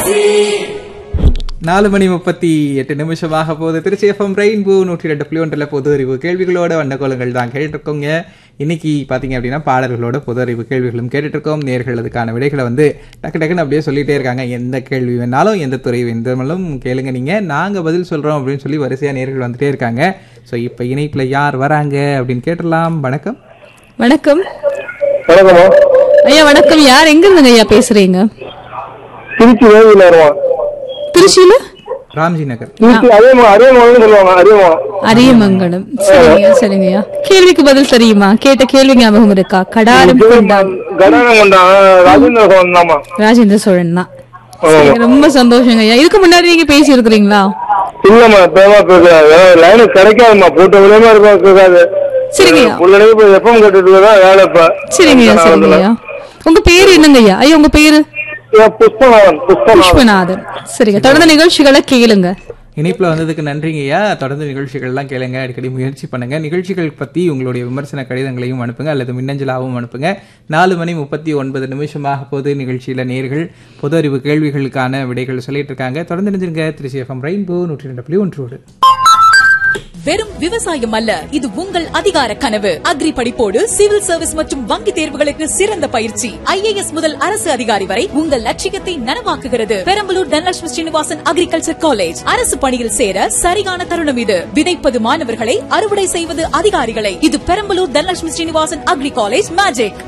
நாலு மணி முப்பத்தி எட்டு நிமிஷமாக போகுது திருச்சி எஃப்எம் ரெயின்போ நூற்றி ரெண்டு புள்ளி ஒன்றில் பொது அறிவு கேள்விகளோட வண்ணக்கோலங்கள் தான் கேட்டுருக்கோங்க இன்னைக்கு பார்த்தீங்க அப்படின்னா பாடல்களோட பொது அறிவு கேள்விகளும் கேட்டுட்டு இருக்கோம் நேர்கள் அதுக்கான விடைகளை வந்து டக்கு டக்குன்னு அப்படியே சொல்லிட்டே இருக்காங்க எந்த கேள்வி வேணாலும் எந்த துறை வேண்டாலும் கேளுங்க நீங்கள் நாங்கள் பதில் சொல்கிறோம் அப்படின்னு சொல்லி வரிசையாக நேர்கள் வந்துட்டே இருக்காங்க ஸோ இப்போ இணைப்பில் யார் வராங்க அப்படின்னு கேட்டுடலாம் வணக்கம் வணக்கம் வணக்கம்மா ஐயா வணக்கம் யார் எங்க இருந்துங்க ஐயா பேசுறீங்க திருச்சி வேதியில் வருவான் திருச்சியில ராம்ஜி நகர் திருச்சி அரியமா அரியமான்னு சொல்லுவாங்க அரியமா அரியமங்கலம் சரிங்க சரிங்க ஐயா கேள்விக்கு பதில் தெரியுமா கேட்ட கேள்வி ஞாபகம் இருக்கா கடாரம் கொண்டான் கடானம் கொண்டான் ராஜேந்திர சோழன் தாமா ராஜேந்திர சோழன் தான் சரிங்க, ரொம்ப சந்தோஷங்க ஐயா இதுக்கு முன்னாடி நீங்க பேசி இருக்கிறீங்களா இல்லம்மா பேமா பேசுறாரு லைனு கிடைக்காதுமா போட்ட விலையமா இருப்பா கேட்காது சரிங்கய்யா. புள்ளடையே இப்ப எப்பவும் கேட்டுட்டு இருக்கா வேலை இப்ப சரிங்க ஐயா சரிங்க ஐயா உங்க பேரு என்னங்க ஐயா ஐயா உங்க பேரு ஏன் புஷ்பநாதன் புஷ்பநாதன் விஸ்வநாதன் சரிங்க தொடர்ந்து நிகழ்ச்சிகளை கேளுங்க இணைப்பில் வந்ததுக்கு நன்றிங்கய்யா தொடர்ந்து நிகழ்ச்சிகள்லாம் கேளுங்க அடிக்கடி முயற்சி பண்ணுங்க நிகழ்ச்சிகள் பற்றி உங்களுடைய விமர்சன கடிதங்களையும் அனுப்புங்க அல்லது மின்னஞ்சலாகவும் அனுப்புங்க நாலு மணி முப்பத்தி ஒன்பது நிமிஷமாக போது நிகழ்ச்சியில் நேர்கள் பொது அறிவு கேள்விகளுக்கான விடைகள் சொல்லிட்டு இருக்காங்க தொடர்ந்து நினைஞ்சிருங்க திருச்சி எஃப்எம் ரெயின்போ நூற்றி ரெண்டு புள்ளி ஒன்றோடு வெறும் விவசாயம் அல்ல இது உங்கள் அதிகார கனவு அக்ரி படிப்போடு சிவில் சர்வீஸ் மற்றும் வங்கி தேர்வுகளுக்கு சிறந்த பயிற்சி ஐஏஎஸ் முதல் அரசு அதிகாரி வரை உங்கள் லட்சியத்தை நனவாக்குகிறது பெரம்பலூர் தனலட்சுமி ஸ்ரீனிவாசன் அக்ரிகல்ச்சர் காலேஜ் அரசு பணியில் சேர சரியான தருணம் இது விதைப்பது மாணவர்களை அறுவடை செய்வது அதிகாரிகளை இது Perambalur Dhanalakshmi Srinivasan agri college magic